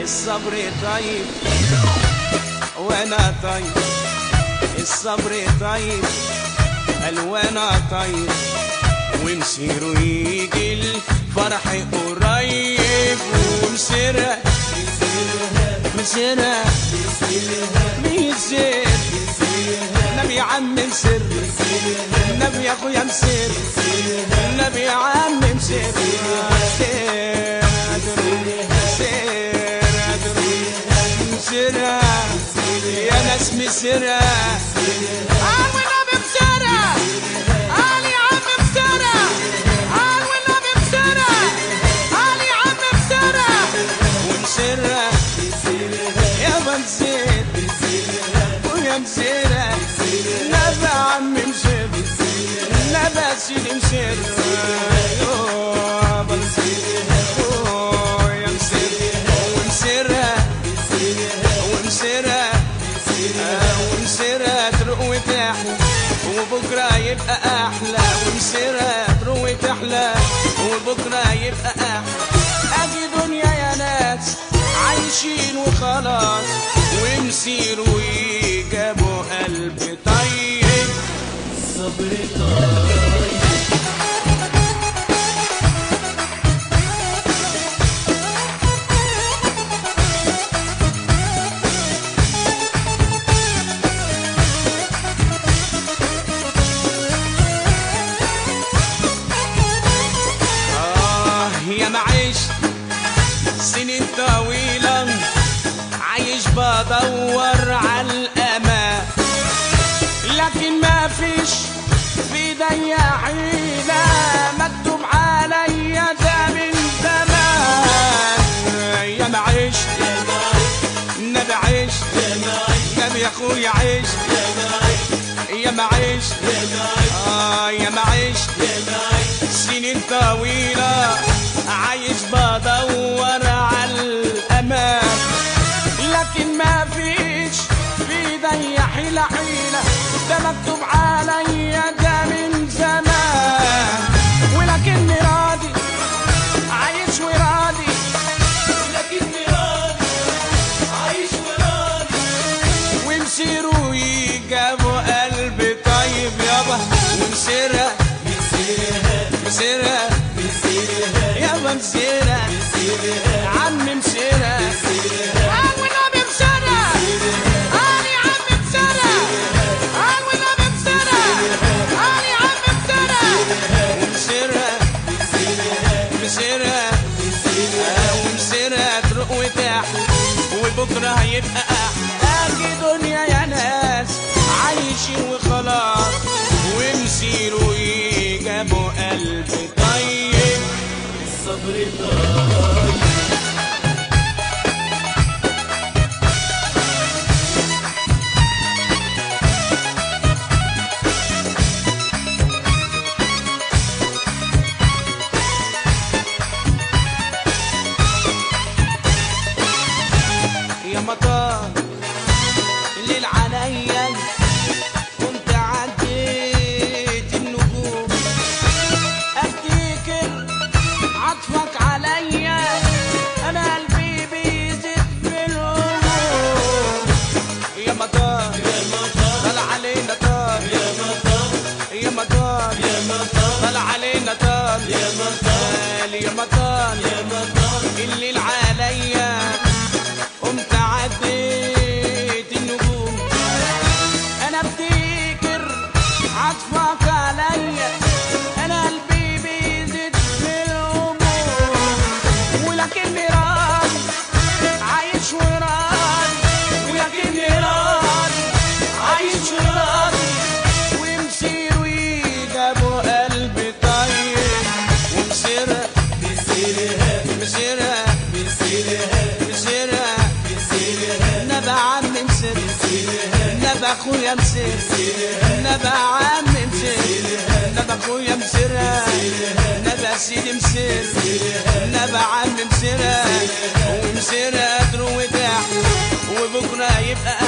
الصبر طيب وانا طيب الصبر طيب قال وانا طيب ومسيره يجي الفرح قريب ومسيرة مسيرة بيسير نبي عم مسر نبي يا اخويا مسر نبي يا عم مسر سير سير مسرة يا ناس مسرة قال والنبي مسرة قال يا عم مسرة قال والنبي مسرة قال يا عم مسرة ومسرة يا بنسير ويا مسيرة نبى عم مسير نبى سيدي مسير يا بنسير يا مسير ومسيرة ومسيرة ومسيرة تروق وتحلى وبكرة يبقى أحلى ومسيرة تروق وتحلى وبكرة يبقى أحلى أجي دنيا يا ناس عايشين وخلاص ومسير ويجابوا قلب طيب صبر طيب آه يا معيش سنين طويلة عايش بدور على الأمان لكن ما فيش في ايديا حيلة مكتوب عليا ده من زمان يا معيش نبي عيش نبي يا اخويا عيش يا معيش آه يا معيش سنين طويلة عايش بدور على الأمان لكن ما فيش في ايدي حيلة حيلة ده مكتوب عليا ده من زمان ولكني راضي عايش وراضي لكني راضي عايش وراضي ومسيروا يجابوا قلبي طيب يابا ومسيرة مسيرها مسيرة مسيرها يابا مسيرة عم مسيرة قال والنبي مسرة قال يا عم مسرة قال والنبي مسرة قال يا عم مسرة ومسيرة مسيرة آه، ومسيرة تروق وتحلى وبكرة هيبقى أحلى أجي دنيا يا ناس عايشين وخلاص ومسيروا يجابوا قلبي طيب الصبر طيب يا مطار الليل عليا كنت عديت النجوم افتكر عطفك عليا انا قلبي بيزيد في الهموم يا مطار طلع علينا طار يا مطر يا مطار يا مطر طلع علينا طار يا مطر يا مطار يا مطر الليل عليا قمت عديت النجوم انا افتكر عطفك عليا انا قلبي بيزيد في الهموم ولكني راضي عايش وراضي ولكني راضي عايش وراضي ومسير ويجابوا قلبي طيب ومسيرة مسيرها مسيرة مسيرها مسيرة مسيرها نبع عم مسر نبع اخويا مسر نبع عم مسر نبع اخويا مسر نبع سيدي مسر نبع عم مسر ومسر تروي تحت وبكره يبقى